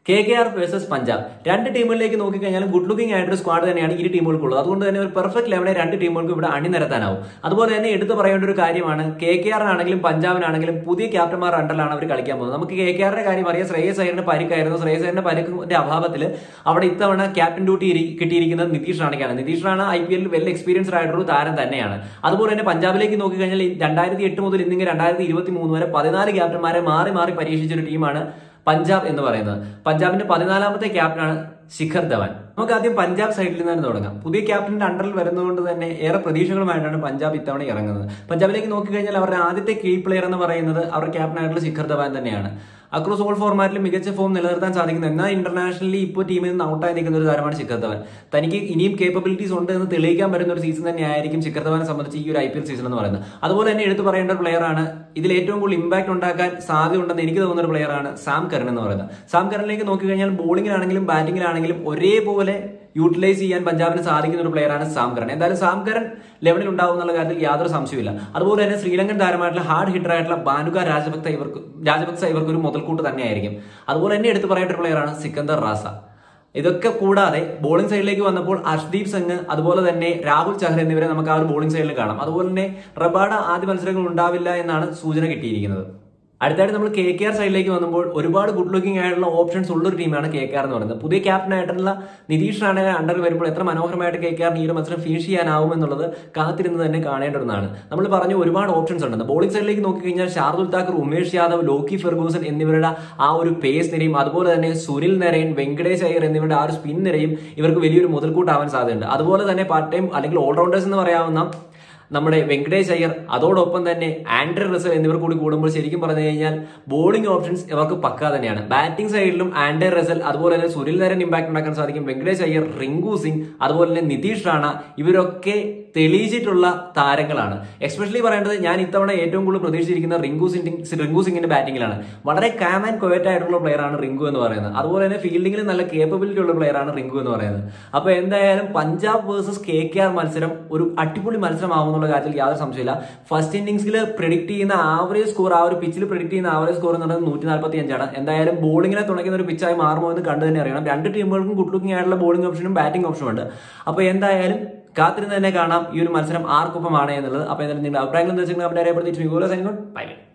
K K R versus Punjab രണ്ട് ടീമുകളിലേക്ക് നോക്കിക്കഴിഞ്ഞാലും ഗുഡ് ലുക്കിംഗ് ആയിട്ടൊരു സ്ക്വാഡ് തന്നെയാണ് ഇരു ടീമുകൾക്കുള്ളത് അതുകൊണ്ട് തന്നെ ഒരു പെർഫെക്റ്റ് ലെവനെ രണ്ട് ടീമുകൾക്കും ഇവിടെ അണിനിരത്താനാവും അതുപോലെ തന്നെ എടുത്തു പറയേണ്ട ഒരു കാര്യമാണ് കെ കെ ആറിനാണെങ്കിലും പഞ്ചാബിനാണെങ്കിലും പുതിയ ക്യാപ്റ്റന്മാർ അണ്ടറിലാണ് അവർ കളിക്കാൻ പോകുന്നത് നമുക്ക് കെ കെ ആറിന്റെ കാര്യം അറിയാം ശ്രേയസ് അയ്യറിന് പരിക്കായിരുന്നു ശ്രേയസ് അയ്യറിന്റെ പരിക്കിന്റെ അഭാവത്തിൽ അവിടെ ഇത്തവണ ക്യാപ്റ്റൻ ഡ്യൂട്ടി ഇരി- കിട്ടിയിരിക്കുന്നത് നിതീഷ് റാണയ്ക്കാണ് നിതീഷ് റാണ ഐ പി എല്ലിൽ വെൽ എക്സ്പീരിയൻസ്ഡ് ആയിട്ടൊരു താരം തന്നെയാണ് അതുപോലെ തന്നെ പഞ്ചാബിലേക്ക് നോക്കിക്കഴിഞ്ഞാൽ രണ്ടായിരത്തി എട്ട് മുതൽ ഇന്നിങ്ങനെ രണ്ടായിരത്തി ഇരുപത്തി മൂന്ന് വരെ പതിനാല് ക്യാപ്റ്റന്മാരെ മാറി മാറി പരീക്ഷിച്ച ഒരു ടീമാണ് പഞ്ചാബ് എന്ന് പറയുന്നത് പഞ്ചാബിന്റെ പതിനാലാമത്തെ ക്യാപ്റ്റനാണ് ശിഖർ ധവാൻ നമുക്ക് ആദ്യം പഞ്ചാബ് സൈഡിൽ നിന്ന് തന്നെ തുടങ്ങാം പുതിയ ക്യാപ്റ്റന്റെ അണ്ടറിൽ വരുന്നതുകൊണ്ട് തന്നെ ഏറെ പ്രതീക്ഷകളുമായിട്ടാണ് പഞ്ചാബ് ഇത്തവണ ഇറങ്ങുന്നത് പഞ്ചാബിലേക്ക് നോക്കിക്കഴിഞ്ഞാൽ അവരുടെ ആദ്യത്തെ കീ പ്ലെയർ എന്ന് പറയുന്നത് അവരുടെ ക്യാപ്റ്റനായിട്ടുള്ള ശിഖർ ധവാൻ തന്നെയാണ് അക്രോസ് ഓൾ ഫോർമാറ്റിൽ മികച്ച ഫോം നിലനിർത്താൻ സാധിക്കുന്ന എന്നാൽ ഇന്റർനാഷണലി ഇപ്പോൾ ടീമിൽ നിന്ന് ഔട്ടായി നിൽക്കുന്ന ഒരു താരമാണ് ശിഖർ ധവാൻ തനിക്ക് ഇനിയും കേപ്പബിലിറ്റീസ് ഉണ്ട് എന്ന് തെളിയിക്കാൻ പറ്റുന്ന ഒരു സീസൺ തന്നെയായിരിക്കും ശിഖർ ധവാനെ സംബന്ധിച്ച് ഈ ഒരു ഐ പി എൽ സീസൺ എന്ന് പറയുന്നത് അതുപോലെ തന്നെ എടുത്തു പറയേണ്ട ഒരു പ്ലെയറാണ് ഇതിൽ ഏറ്റവും കൂടുതൽ ഇമ്പാക്ട് ഉണ്ടാക്കാൻ സാധ്യതയുണ്ടെന്ന് എനിക്ക് തോന്നുന്ന ഒരു പ്ലെയറാണ് സാം കരൺ എന്ന് പറയുന്നത് സാം കരണിലേക്ക് നോക്കിക്കഴിഞ്ഞാൽ ബോളിംഗിലാണെങ്കിലും ബാറ്റിംഗിലാണെങ്കിലും ഒരേപോലെ യൂട്ടിലൈസ് ചെയ്യാൻ പഞ്ചാബിന് സാധിക്കുന്ന ഒരു പ്ലെയറാണ് സാം കരൺ എന്തായാലും സാം കരൺ ലെവലിൽ ഉണ്ടാവും എന്നുള്ള കാര്യത്തിൽ യാതൊരു സംശയമില്ല അതുപോലെ തന്നെ ശ്രീലങ്കൻ താരമായിട്ടുള്ള ഹാർഡ് ഹിറ്റർ ആയിട്ടുള്ള ബാനുക രാജഭക്ത ഇവർക്ക് രാജഭക്സ ഇവർക്ക് ഒരു മുതൽക്കൂട്ട് തന്നെയായിരിക്കും അതുപോലെ തന്നെ എടുത്തു പറയേണ്ട ഒരു പ്ലെയറാണ് സിക്കന്ദർ റാസ ഇതൊക്കെ കൂടാതെ ബോളിംഗ് സൈഡിലേക്ക് വന്നപ്പോൾ അർഷ്ദീപ് സിംഗ് അതുപോലെ തന്നെ രാഹുൽ ചഹർ എന്നിവരെ നമുക്ക് ആ ഒരു ബോളിംഗ് സൈഡിൽ കാണാം അതുപോലെ തന്നെ റബാഡ ആദ്യ മത്സരങ്ങൾ ഉണ്ടാവില്ല എന്നാണ് സൂചന കിട്ടിയിരിക്കുന്നത് അടുത്തായിട്ട് നമ്മൾ കെ കെ ആർ സൈഡിലേക്ക് വന്നപ്പോൾ ഒരുപാട് ഗുഡ് ലുക്കിംഗ് ആയിട്ടുള്ള ഓപ്ഷൻസ് ഉള്ള ഒരു ടീമാണ് കെ കെ ആർ എന്ന് പറയുന്നത് പുതിയ ക്യാപ്റ്റൻ ആയിട്ടുള്ള നിതീഷ് റാണെ അണ്ടറിൽ വരുമ്പോൾ എത്ര മനോഹരമായിട്ട് കെ കെ ആറിന് ഈ ഒരു മത്സരം ഫിനിഷ് ചെയ്യാനാവും എന്നുള്ളത് കാത്തിരുന്ന് തന്നെ കാണേണ്ട ഒന്നാണ് നമ്മൾ പറഞ്ഞു ഒരുപാട് ഓപ്ഷൻസ് ഉണ്ട് ബോളിംഗ് സൈഡിലേക്ക് നോക്കിക്കഴിഞ്ഞാൽ ഷാർദുൽ താക്കർ ഉമേഷ് യാദവ് ലോക്കി ഫെർഗൂസൻ എന്നിവരുടെ ആ ഒരു പേസ് നിരയും അതുപോലെ തന്നെ സുനിൽ നരയൻ വെങ്കടേഷ് അയ്യർ എന്നിവരുടെ ആ ഒരു സ്പിൻ നിരയും ഇവർക്ക് വലിയൊരു മുതൽക്കൂട്ടാവാൻ സാധ്യതയുണ്ട് അതുപോലെ തന്നെ പാർട്ട് ടൈം അല്ലെങ്കിൽ ഓൾറൗണ്ടേഴ്സ് എന്ന് പറയാവുന്ന നമ്മുടെ വെങ്കടേഷ് അയ്യർ അതോടൊപ്പം തന്നെ ആൻഡ്രി റസൽ എന്നിവർ കൂടി കൂടുമ്പോൾ ശരിക്കും പറഞ്ഞു കഴിഞ്ഞാൽ ബോളിംഗ് ഓപ്ഷൻസ് ഇവർക്ക് പക്ക തന്നെയാണ് ബാറ്റിംഗ് സൈഡിലും ആൻഡ്രി റസൽ അതുപോലെ തന്നെ സുനിൽ നരൻ ഇമ്പാക്ട് ഉണ്ടാക്കാൻ സാധിക്കും വെങ്കടേഷ് അയ്യർ റിങ്കു സിംഗ് അതുപോലെ തന്നെ നിതീഷ് റാണ ഇവരൊക്കെ തെളിയിച്ചിട്ടുള്ള താരങ്ങളാണ് എസ്പെഷ്യലി പറയേണ്ടത് ഞാൻ ഇത്തവണ ഏറ്റവും കൂടുതൽ പ്രതീക്ഷിച്ചിരിക്കുന്ന റിങ്കു സിംഗ് റിങ്കു സിംഗിന്റെ ബാറ്റിംഗിലാണ് വളരെ കാം ആൻഡ് ക്വയറ്റ് ആയിട്ടുള്ള പ്ലെയർ ആണ് റിങ്കു എന്ന് പറയുന്നത് അതുപോലെ തന്നെ ഫീൽഡിംഗിൽ നല്ല കേപ്പബിലിറ്റി ഉള്ള പ്ലെയർ ആണ് റിങ്കു എന്ന് പറയുന്നത് അപ്പൊ എന്തായാലും Punjab versus K K R മത്സരം ഒരു അടിപൊളി മത്സരമാവുന്നുള്ള കാര്യത്തിൽ യാതൊരു സംശയമില്ല ഫസ്റ്റ് ഇന്നിംഗ്സിൽ പ്രിഡിക്ട് ചെയ്യുന്ന ആവറേജ് സ്കോർ ആ ഒരു പിച്ചിൽ പ്രിഡിക്ട് ചെയ്യുന്ന ആവറേജ് സ്കോർ എന്ന് പറയുന്നത് നൂറ്റി നാൽപ്പത്തി അഞ്ചാണ് എന്തായാലും ബോളിങ്ങിനെ തുണയ്ക്കുന്ന ഒരു പിച്ചായി മാറുമോ എന്ന് കണ്ടു തന്നെ അറിയണം രണ്ട് ടീമുകൾക്കും ഗുഡ് ലുക്കിംഗ് ആയിട്ടുള്ള ബോളിംഗ് ഓപ്ഷനും ബാറ്റിംഗ് ഓപ്ഷനും ഉണ്ട് അപ്പൊ എന്തായാലും കാത്തിരുന്ന് തന്നെ കാണാം ഈ ഒരു മത്സരം ആർക്കൊപ്പമാണ് എന്നുള്ളത് അപ്പൊ എന്തായാലും നിങ്ങളുടെ അഭിപ്രായങ്ങൾ എന്താ വെച്ചാൽ അവിടെ അറിയപ്പെടുത്തി ബൈ ബൈ